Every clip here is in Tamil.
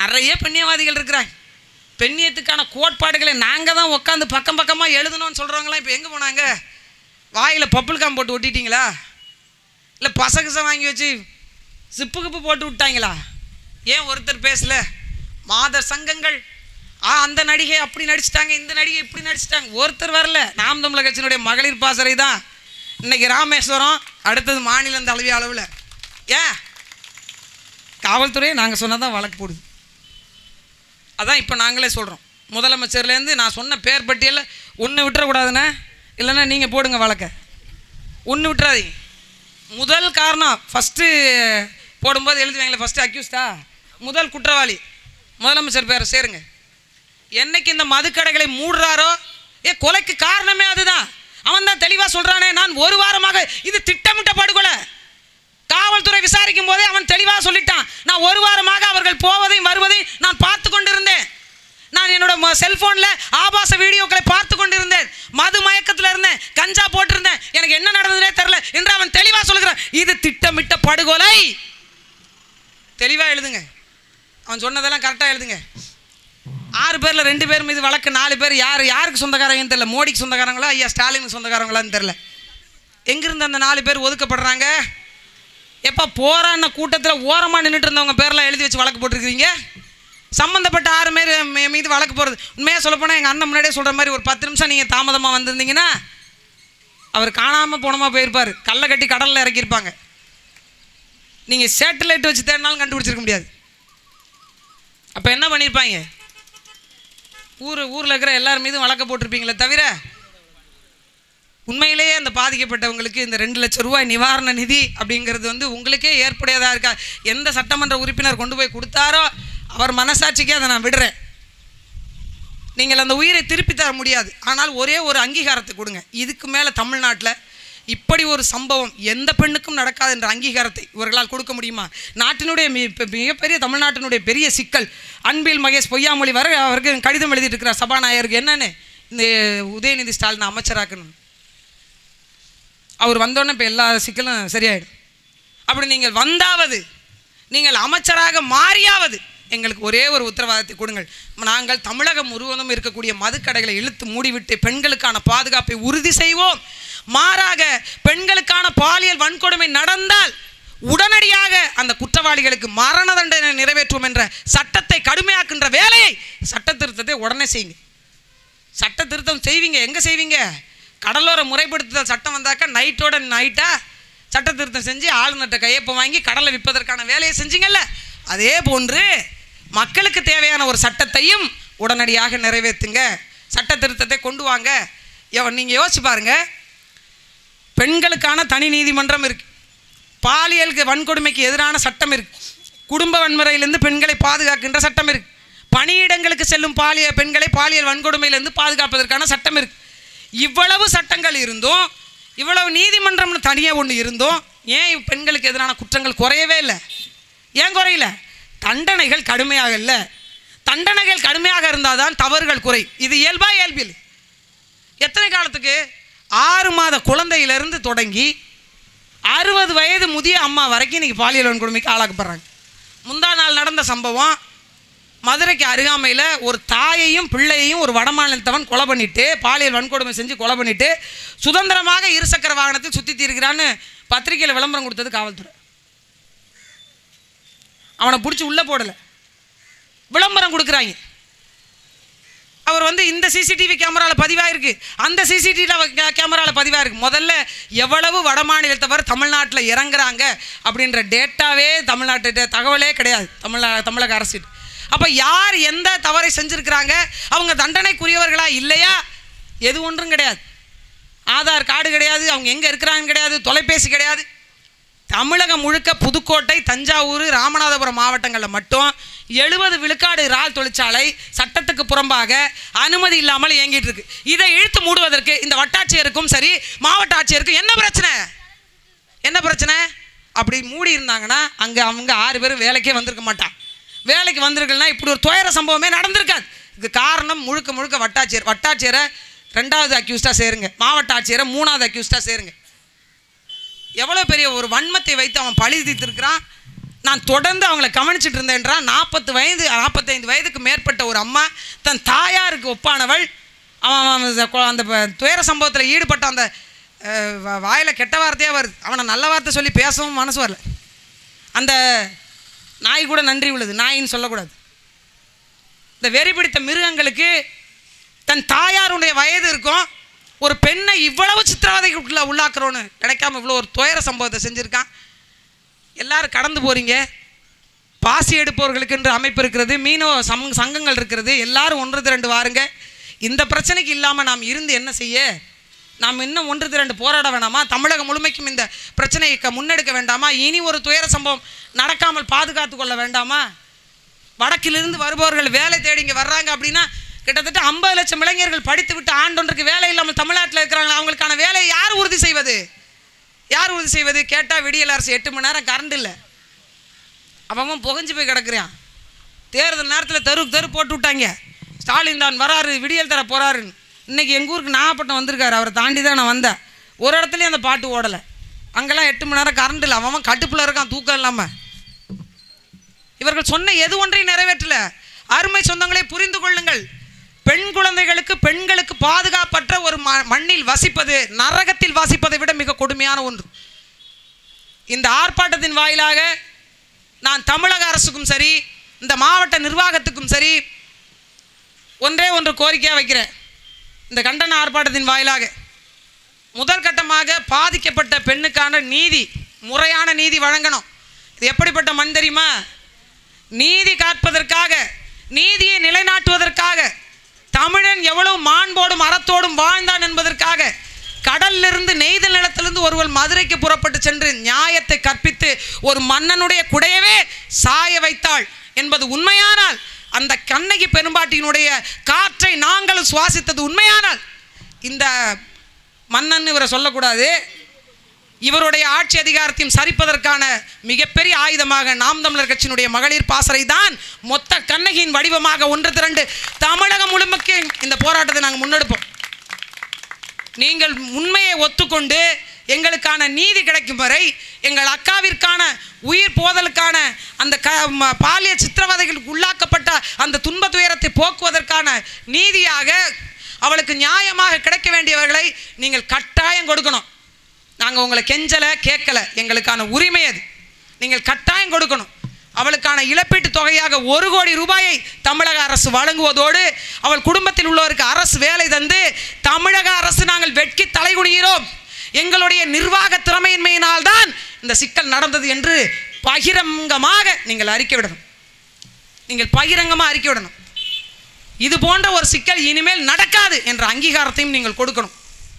நிறைய பெண்ணியவாதிகள் இருக்கிறாங்க பெண்ணியத்துக்கான கோட்பாடுகளை நாங்கள் தான் உட்காந்து பக்கம் பக்கமாக எழுதணும்னு சொல்கிறவங்களாம் இப்போ எங்கே போனாங்க வாயில் பப்புள் காம் போட்டு ஒட்டிட்டீங்களா இல்லை பசகசை வாங்கி வச்சு சிப்பு கிப்பு போட்டு விட்டாங்களா ஏன் ஒருத்தர் பேசல மாதர் சங்கங்கள் ஆ அந்த நடிகை அப்படி நடிச்சிட்டாங்க இந்த நடிகை இப்படி நடிச்சிட்டாங்க ஒருத்தர் வரல நாம் தமிழர் கட்சியினுடைய மகளிர் பாசறை தான் இன்னைக்கு ராமேஸ்வரம் அடுத்தது மாநில தலைவி அளவில் ஏன் காவல்துறையை நாங்கள் சொன்னதான் வழக்கு போடுது அதான் இப்போ நாங்களே சொல்கிறோம் முதலமைச்சர்லேருந்து நான் சொன்ன பேர் பட்டியலில் ஒன்று விட்டுறக்கூடாதுண்ணே இல்லைன்னா நீங்கள் போடுங்க வழக்க ஒன்று விட்டுறாதீங்க முதல் காரணம் ஃபஸ்ட்டு போடும்போது எழுதுவாங்களே ஃபஸ்ட்டு அக்யூஸ்டா முதல் குற்றவாளி முதலமைச்சர் பேரை சேருங்க என்னைக்கு இந்த மதுக்கடைகளை மூடுறாரோ ஏ கொலைக்கு காரணமே அதுதான் அவன் தான் தெளிவாக சொல்கிறானே நான் ஒரு வாரமாக இது திட்டமிட்ட படுகொலை காவல்துறை விசாரிக்கும் போதே அவன் தெளிவாக சொல்லிட்டான் நான் ஒரு வாரமாக அவர்கள் போவதையும் வருவதையும் நான் பார்த்து கொண்டிருந்தேன் நான் என்னோட செல்போனில் ஆபாச வீடியோக்களை பார்த்து கொண்டிருந்தேன் மது மயக்கத்தில் இருந்தேன் கஞ்சா போட்டிருந்தேன் எனக்கு என்ன நடந்ததுனே தெரில என்று அவன் தெளிவாக சொல்கிறான் இது திட்டமிட்ட படுகொலை தெளிவாக எழுதுங்க அவன் சொன்னதெல்லாம் கரெக்டாக எழுதுங்க ஆறு பேரில் ரெண்டு பேர் மீது வழக்கு நாலு பேர் யார் யாருக்கு சொந்தக்காரங்கன்னு தெரியல மோடிக்கு சொந்தக்காரங்களா ஐயா ஸ்டாலினுக்கு சொந்தக்காரங்களான்னு தெரில எங்கிருந்து அந்த நாலு பேர் ஒதுக்கப்படுறாங்க எப்போ போராடின கூட்டத்தில் ஓரமாக நின்றுட்டு இருந்தவங்க பேர்லாம் எழுதி வச்சு வழக்கு போட்டிருக்கிறீங்க சம்மந்தப்பட்ட ஆறு பேர் மீ- மீது வழக்கு போகிறது உண்மையாக சொல்லப்போனால் எங்கள் அண்ணன் முன்னாடியே சொல்கிற மாதிரி ஒரு பத்து நிமிஷம் நீங்கள் தாமதமாக வந்திருந்தீங்கன்னா அவர் காணாமல் போனமா போயிருப்பார் கல்லை கட்டி கடலில் இறக்கியிருப்பாங்க நீங்கள் சேட்டலைட் வச்சு தேடினாலும் கண்டுபிடிச்சிருக்க முடியாது அப்போ என்ன பண்ணியிருப்பாங்க ஊர் ஊரில் இருக்கிற எல்லார் மீதும் வழக்க போட்டிருப்பீங்களே தவிர உண்மையிலேயே அந்த பாதிக்கப்பட்டவங்களுக்கு இந்த ரெண்டு லட்சம் ரூபாய் நிவாரண நிதி அப்படிங்கிறது வந்து உங்களுக்கே ஏற்புடையதாக இருக்கா எந்த சட்டமன்ற உறுப்பினர் கொண்டு போய் கொடுத்தாரோ அவர் மனசாட்சிக்கே அதை நான் விடுறேன் நீங்கள் அந்த உயிரை திருப்பி தர முடியாது ஆனால் ஒரே ஒரு அங்கீகாரத்தை கொடுங்க இதுக்கு மேலே தமிழ்நாட்டில் இப்படி ஒரு சம்பவம் எந்த பெண்ணுக்கும் நடக்காது என்ற அங்கீகாரத்தை இவர்களால் கொடுக்க முடியுமா நாட்டினுடைய மி- இப்ப மிகப்பெரிய தமிழ்நாட்டினுடைய பெரிய சிக்கல் அன்பில் மகேஷ் பொய்யாமொழி வர அவருக்கு கடிதம் எழுதிட்டு இருக்கிறார் சபாநாயகருக்கு என்னன்னு இந்த உதயநிதி ஸ்டாலின் அமைச்சராக்கணும் அவர் வந்தோடனே இப்போ எல்லா சிக்கலும் சரியாயிடும் அப்படி நீங்கள் வந்தாவது நீங்கள் அமைச்சராக மாறியாவது எங்களுக்கு ஒரே ஒரு உத்தரவாதத்தை கொடுங்கள் நாங்கள் தமிழகம் முழுவதும் இருக்கக்கூடிய மதுக்கடைகளை இழுத்து மூடிவிட்டு பெண்களுக்கான பாதுகாப்பை உறுதி செய்வோம் மாறாக பெண்களுக்கான பாலியல் வன்கொடுமை நடந்தால் உடனடியாக அந்த குற்றவாளிகளுக்கு மரண தண்டனை நிறைவேற்றுவோம் என்ற சட்டத்தை கடுமையாக்குன்ற வேலையை சட்ட திருத்தத்தை உடனே செய்யுங்க சட்ட திருத்தம் செய்வீங்க எங்கே செய்வீங்க கடலோர முறைப்படுத்துதல் சட்டம் வந்தாக்கா நைட்டோட நைட்டாக சட்ட திருத்தம் செஞ்சு ஆளுநர்கிட்ட கையொப்பம் வாங்கி கடலை விற்பதற்கான வேலையை செஞ்சீங்கல்ல அதே போன்று மக்களுக்கு தேவையான ஒரு சட்டத்தையும் உடனடியாக நிறைவேற்றுங்க சட்ட திருத்தத்தை கொண்டு வாங்க நீங்கள் யோசிச்சு பாருங்க பெண்களுக்கான தனி நீதிமன்றம் இருக்கு பாலியலுக்கு வன்கொடுமைக்கு எதிரான சட்டம் இருக்கு குடும்ப வன்முறையிலிருந்து பெண்களை பாதுகாக்கின்ற சட்டம் இருக்கு பணியிடங்களுக்கு செல்லும் பாலிய பெண்களை பாலியல் வன்கொடுமையிலிருந்து பாதுகாப்பதற்கான சட்டம் இருக்கு இவ்வளவு சட்டங்கள் இருந்தும் இவ்வளவு நீதிமன்றம்னு தனியாக ஒன்று இருந்தும் ஏன் பெண்களுக்கு எதிரான குற்றங்கள் குறையவே இல்லை ஏன் குறையல தண்டனைகள் கடுமையாக இல்லை தண்டனைகள் கடுமையாக இருந்தால் தான் தவறுகள் குறை இது இயல்பா இயல்பில் எத்தனை காலத்துக்கு ஆறு மாத குழந்தையிலிருந்து தொடங்கி அறுபது வயது முதிய அம்மா வரைக்கும் இன்னைக்கு பாலியல் வன்கொடுமைக்கு ஆளாக்கப்படுறாங்க முந்தா நாள் நடந்த சம்பவம் மதுரைக்கு அருகாமையில் ஒரு தாயையும் பிள்ளையையும் ஒரு வடமாநிலத்தவன் கொலை பண்ணிட்டு பாலியல் வன்கொடுமை செஞ்சு கொலை பண்ணிட்டு சுதந்திரமாக இருசக்கர வாகனத்தில் சுற்றி தீர்க்கிறான்னு பத்திரிக்கையில் விளம்பரம் கொடுத்தது காவல்துறை அவனை பிடிச்சி உள்ளே போடலை விளம்பரம் கொடுக்குறாங்க அவர் வந்து இந்த சிசிடிவி கேமராவில் பதிவாயிருக்கு அந்த சிசிடிவி கேமராவில் பதிவாயிருக்கு முதல்ல எவ்வளவு வடமாநிலத்தவர் தமிழ்நாட்டில் இறங்குறாங்க அப்படின்ற டேட்டாவே தமிழ்நாட்டு தகவலே கிடையாது தமிழ தமிழக அரசு அப்போ யார் எந்த தவறை செஞ்சுருக்கிறாங்க அவங்க தண்டனைக்குரியவர்களா இல்லையா எது ஒன்றும் கிடையாது ஆதார் கார்டு கிடையாது அவங்க எங்கே இருக்கிறாங்கன்னு கிடையாது தொலைபேசி கிடையாது தமிழகம் முழுக்க புதுக்கோட்டை தஞ்சாவூர் ராமநாதபுரம் மாவட்டங்களில் மட்டும் எழுபது விழுக்காடு இறால் தொழிற்சாலை சட்டத்துக்கு புறம்பாக அனுமதி இல்லாமல் இயங்கிட்டு இருக்கு இதை இழுத்து மூடுவதற்கு இந்த வட்டாட்சியருக்கும் சரி மாவட்ட ஆட்சியருக்கும் என்ன பிரச்சனை என்ன பிரச்சனை அப்படி மூடி இருந்தாங்கன்னா அங்கே அவங்க ஆறு பேரும் வேலைக்கே வந்திருக்க மாட்டான் வேலைக்கு வந்திருக்கலன்னா இப்படி ஒரு துயர சம்பவமே நடந்திருக்காது இதுக்கு காரணம் முழுக்க முழுக்க வட்டாட்சியர் வட்டாட்சியரை ரெண்டாவது அக்யூஸ்டாக சேருங்க மாவட்ட ஆட்சியரை மூணாவது அக்யூஸ்டாக சேருங்க எவ்வளோ பெரிய ஒரு வன்மத்தை வைத்து அவன் பழி தீர்த்திருக்கிறான் நான் தொடர்ந்து அவங்கள கவனிச்சிட்டு இருந்தேன்றா நாற்பத்து வயது நாற்பத்தைந்து வயதுக்கு மேற்பட்ட ஒரு அம்மா தன் தாயாருக்கு ஒப்பானவள் அவன் அவன் அந்த கொ- அந்த ப- துயர சம்பவத்தில் ஈடுபட்ட அந்த அஹ், வ- வாயில கெட்ட வார்த்தையாக வருது அவனை நல்ல வார்த்தை சொல்லி பேசவும் மனசு வரல அந்த நாய் கூட நன்றி உள்ளது நாயின்னு சொல்லக்கூடாது இந்த வெறி பிடித்த மிருகங்களுக்கு தன் தாயாருடைய வயது இருக்கும் ஒரு பெண்ணை இவ்வளவு சித்திரவதைக்கு உள்ள உள்ளாக்குறோன்னு கிடைக்காம இவ்வளோ ஒரு துயர சம்பவத்தை செஞ்சுருக்கான் எல்லாரும் கடந்து போகிறீங்க பாசி எடுப்பவர்களுக்கு என்று அமைப்பு இருக்கிறது மீனவ சம் சங்கங்கள் இருக்கிறது எல்லாரும் ஒன்று திரண்டு வாருங்க இந்த பிரச்சனைக்கு இல்லாமல் நாம் இருந்து என்ன செய்ய நாம் இன்னும் ஒன்று திரண்டு போராட வேண்டாமா தமிழகம் முழுமைக்கும் இந்த பிரச்சனையை க- முன்னெடுக்க வேண்டாமா இனி ஒரு துயர சம்பவம் நடக்காமல் பாதுகாத்து கொள்ள வேண்டாமா வடக்கிலிருந்து வருபவர்கள் வேலை தேடி இங்கே வர்றாங்க அப்படின்னா கிட்டத்தட்ட ஐம்பது லட்சம் இளைஞர்கள் படித்து விட்டு ஆண்டொன்றுக்கு வேலை இல்லாமல் தமிழ்நாட்டில் இருக்கிறாங்க அவங்களுக்கான வேலையை யார் உறுதி செய்வது யார் உறுதி செய்வது கேட்டால் விடியல் அரசு எட்டு மணி நேரம் கரண்ட் இல்லை அவன் புகஞ்சு போய் கிடக்குறான் தேர்தல் நேரத்தில் தெருவுக்கு தெரு போட்டு விட்டாங்க ஸ்டாலின் தான் வராரு விடியல் தர போறாருன்னு இன்னைக்கு எங்கள் ஊருக்கு நாகப்பட்டினம் வந்திருக்காரு அவரை தாண்டி தான் நான் வந்தேன் ஒரு இடத்துலையும் அந்த பாட்டு ஓடலை அங்கெல்லாம் எட்டு மணி நேரம் கரண்ட் இல்லை அவன் அவன் கட்டுப்பில் இருக்கான் தூக்கம் இல்லாமல் இவர்கள் சொன்ன எது ஒன்றையும் நிறைவேற்றல அருமை சொந்தங்களை புரிந்து கொள்ளுங்கள் பெண் குழந்தைகளுக்கு பெண்களுக்கு பாதுகாப்பற்ற ஒரு ம- மண்ணில் வசிப்பது நரகத்தில் வாசிப்பதை விட மிக கொடுமையான ஒன்று இந்த ஆர்ப்பாட்டத்தின் வாயிலாக நான் தமிழக அரசுக்கும் சரி இந்த மாவட்ட நிர்வாகத்துக்கும் சரி ஒன்றே ஒன்று கோரிக்கையாக வைக்கிறேன் இந்த கண்டன ஆர்ப்பாட்டத்தின் வாயிலாக முதல் கட்டமாக பாதிக்கப்பட்ட பெண்ணுக்கான நீதி முறையான நீதி வழங்கணும் இது எப்படிப்பட்ட மண் தெரியுமா நீதி காப்பதற்காக நீதியை நிலைநாட்டுவதற்காக தமிழன் எவ்வளவு மாண்போடும் அறத்தோடும் வாழ்ந்தான் என்பதற்காக கடல்லிருந்து நெய்தல் நிலத்திலிருந்து ஒருவர் மதுரைக்கு புறப்பட்டு சென்று நியாயத்தை கற்பித்து ஒரு மன்னனுடைய குடையவே சாய வைத்தாள் என்பது உண்மையானால் அந்த கண்ணகி பெரும்பாட்டியினுடைய காற்றை நாங்களும் சுவாசித்தது உண்மையானால் இந்த மன்னன் இவரை சொல்லக்கூடாது இவருடைய ஆட்சி அதிகாரத்தையும் சரிப்பதற்கான மிகப்பெரிய ஆயுதமாக நாம் தமிழர் கட்சியினுடைய மகளிர் பாசறை தான் மொத்த கண்ணகியின் வடிவமாக ஒன்று திரண்டு தமிழகம் முழுமைக்கு இந்த போராட்டத்தை நாங்கள் முன்னெடுப்போம் நீங்கள் உண்மையை ஒத்துக்கொண்டு எங்களுக்கான நீதி கிடைக்கும் வரை எங்கள் அக்காவிற்கான உயிர் போதலுக்கான அந்த க ம- பாலிய சித்திரவதைகளுக்கு உள்ளாக்கப்பட்ட அந்த துன்ப துயரத்தை போக்குவதற்கான நீதியாக அவளுக்கு நியாயமாக கிடைக்க வேண்டியவர்களை நீங்கள் கட்டாயம் கொடுக்கணும் நாங்கள் உங்களை கெஞ்சலை கேட்கல எங்களுக்கான உரிமை அது நீங்கள் கட்டாயம் கொடுக்கணும் அவளுக்கான இழப்பீட்டு தொகையாக ஒரு கோடி ரூபாயை தமிழக அரசு வழங்குவதோடு அவள் குடும்பத்தில் உள்ளவருக்கு அரசு வேலை தந்து தமிழக அரசு நாங்கள் வெட்கி தலைகுனிகிறோம் எங்களுடைய நிர்வாக திறமையின்மையினால் தான் இந்த சிக்கல் நடந்தது என்று பகிரங்கமாக நீங்கள் அறிக்கை விடணும் நீங்கள் பகிரங்கமாக அறிக்கை விடணும் இது போன்ற ஒரு சிக்கல் இனிமேல் நடக்காது என்ற அங்கீகாரத்தையும் நீங்கள் கொடுக்கணும்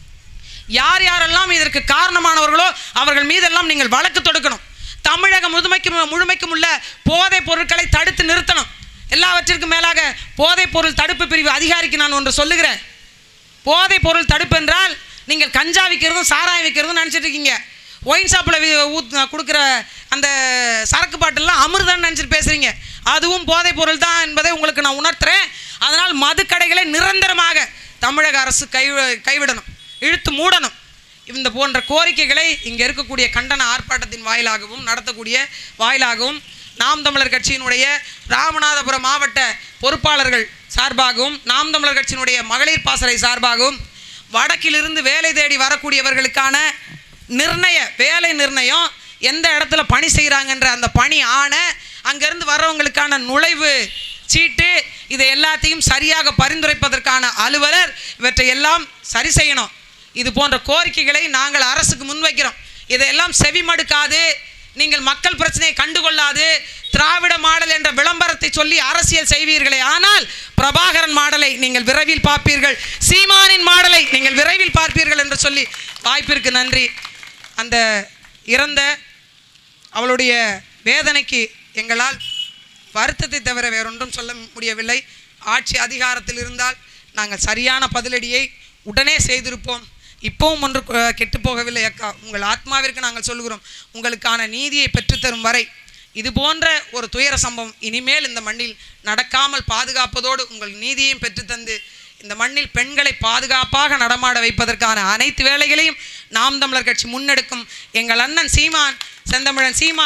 யார் யாரெல்லாம் இதற்கு காரணமானவர்களோ அவர்கள் மீதெல்லாம் நீங்கள் வழக்கு தொடுக்கணும் தமிழக முழுமைக்கும் முழுமைக்கும் உள்ள போதைப் பொருட்களை தடுத்து நிறுத்தணும் எல்லாவற்றிற்கும் மேலாக போதைப் பொருள் தடுப்பு பிரிவு அதிகாரிக்கு நான் ஒன்று சொல்லுகிறேன் போதைப் பொருள் தடுப்பு என்றால் நீங்கள் கஞ்சா விற்கிறதும் சாராயம் விற்கிறதும் நினச்சிட்டு இருக்கீங்க ஒயின் ஷாப்பில் ஊத் கொடுக்குற அந்த சரக்கு பாட்டிலாம் அமிர்தம் நினச்சிட்டு பேசுகிறீங்க அதுவும் போதைப் பொருள் தான் என்பதை உங்களுக்கு நான் உணர்த்துறேன் அதனால் மதுக்கடைகளை நிரந்தரமாக தமிழக அரசு கை கைவிடணும் இழுத்து மூடணும் இந்த போன்ற கோரிக்கைகளை இங்கே இருக்கக்கூடிய கண்டன ஆர்ப்பாட்டத்தின் வாயிலாகவும் நடத்தக்கூடிய வாயிலாகவும் நாம் தமிழர் கட்சியினுடைய ராமநாதபுரம் மாவட்ட பொறுப்பாளர்கள் சார்பாகவும் நாம் தமிழர் கட்சியினுடைய மகளிர் பாசறை சார்பாகவும் வடக்கிலிருந்து வேலை தேடி வரக்கூடியவர்களுக்கான நிர்ணய வேலை நிர்ணயம் எந்த இடத்துல பணி செய்கிறாங்கன்ற அந்த பணி ஆணை அங்கேருந்து வர்றவங்களுக்கான நுழைவு சீட்டு இதை எல்லாத்தையும் சரியாக பரிந்துரைப்பதற்கான அலுவலர் இவற்றை எல்லாம் சரி செய்யணும் இது போன்ற கோரிக்கைகளை நாங்கள் அரசுக்கு முன்வைக்கிறோம் இதையெல்லாம் செவிமடுக்காது நீங்கள் மக்கள் பிரச்சனையை கண்டுகொள்ளாது திராவிட மாடல் என்ற விளம்பரத்தை சொல்லி அரசியல் செய்வீர்களே ஆனால் பிரபாகரன் மாடலை நீங்கள் விரைவில் பார்ப்பீர்கள் சீமானின் மாடலை நீங்கள் விரைவில் பார்ப்பீர்கள் என்று சொல்லி வாய்ப்பிற்கு நன்றி அந்த இறந்த அவளுடைய வேதனைக்கு எங்களால் வருத்தத்தை தவிர வேறொன்றும் சொல்ல முடியவில்லை ஆட்சி அதிகாரத்தில் இருந்தால் நாங்கள் சரியான பதிலடியை உடனே செய்திருப்போம் இப்பவும் ஒன்று அஹ், கெட்டுப் போகவில்லை அக்கா உங்கள் ஆத்மாவிற்கு நாங்கள் சொல்கிறோம் உங்களுக்கான நீதியை பெற்றுத்தரும் வரை இது போன்ற ஒரு துயர சம்பவம் இனிமேல் இந்த மண்ணில் நடக்காமல் பாதுகாப்பதோடு உங்கள் நீதியையும் பெற்றுத்தந்து இந்த மண்ணில் பெண்களை பாதுகாப்பாக நடமாட வைப்பதற்கான அனைத்து வேலைகளையும் நாம் தமிழர் கட்சி முன்னெடுக்கும் எங்கள் அண்ணன் சீமான் செந்தமிழன் சீமான்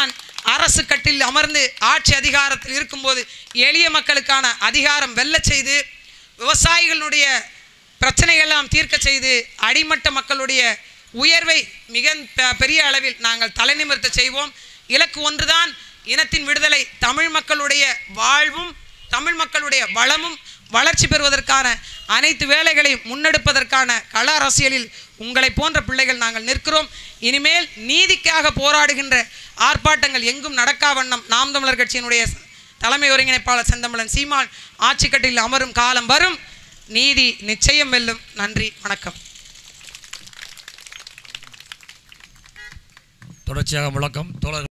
அரசு கட்டில் அமர்ந்து ஆட்சி அதிகாரத்தில் இருக்கும்போது எளிய மக்களுக்கான அதிகாரம் வெல்லச் செய்து விவசாயிகளுடைய பிரச்சனைகள்லாம் தீர்க்க செய்து அடிமட்ட மக்களுடைய உயர்வை மிக ப- பெரிய அளவில் நாங்கள் தலைநிமிர்த்த செய்வோம் இலக்கு ஒன்றுதான் இனத்தின் விடுதலை தமிழ் மக்களுடைய வாழ்வும் தமிழ் மக்களுடைய வளமும் வளர்ச்சி பெறுவதற்கான அனைத்து வேலைகளையும் முன்னெடுப்பதற்கான கள அரசியலில் உங்களை போன்ற பிள்ளைகள் நாங்கள் நிற்கிறோம் இனிமேல் நீதிக்காக போராடுகின்ற ஆர்ப்பாட்டங்கள் எங்கும் நடக்கா வண்ணம் நாம் தமிழர் கட்சியினுடைய தலைமை ஒருங்கிணைப்பாளர் செந்தமிழன் சீமான் ஆட்சிக்கட்டில் அமரும் காலம் வரும் நீதி நிச்சயம் வெல்லும் நன்றி வணக்கம் தொடர்ச்சியாக முழக்கம் தோழர்